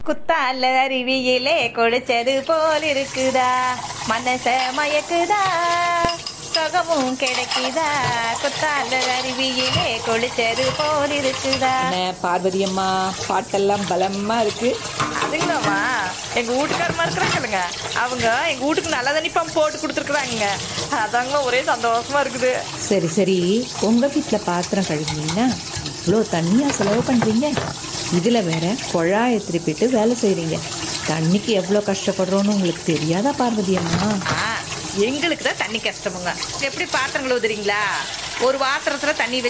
குத்தால அருவியிலே கொடிச்சது போல் இருக்குதா மனச மயக்குதா சுகமும் கிடைக்குதா குத்தால அருவியிலே கொடிச்சது போல் இருக்குதா என்ன பார்வதி அம்மா பாட்டெல்லாம் பலமா இருக்கு அதுங்களாம்மா எங்க வீட்டுக்காரமா இருக்கிறாங்கல்லுங்க அவங்க எங்க வீட்டுக்கு நல்ல தண்ணி பம்ப் போட்டு கொடுத்துருக்குறாங்க அதாங்க ஒரே சந்தோஷமா இருக்குது சரி சரி உங்க வீட்டில் பாத்திரம் கழுவினீங்கன்னா இவ்வளோ தண்ணியா செலவு பண்றீங்க இதுல வேற குழாயை திருப்பிட்டு வேலை செய்றீங்க தண்ணிக்கு எவ்வளோ கஷ்டப்படுறோன்னு உங்களுக்கு தெரியாதா பார்வதி அம்மா ஆ, எங்களுக்கு தான் தண்ணி கஷ்டமுங்க எப்படி பாத்திரம் கழுவுதுறீங்களா ஒரு பாத்திரத்துல தண்ணி வச்சு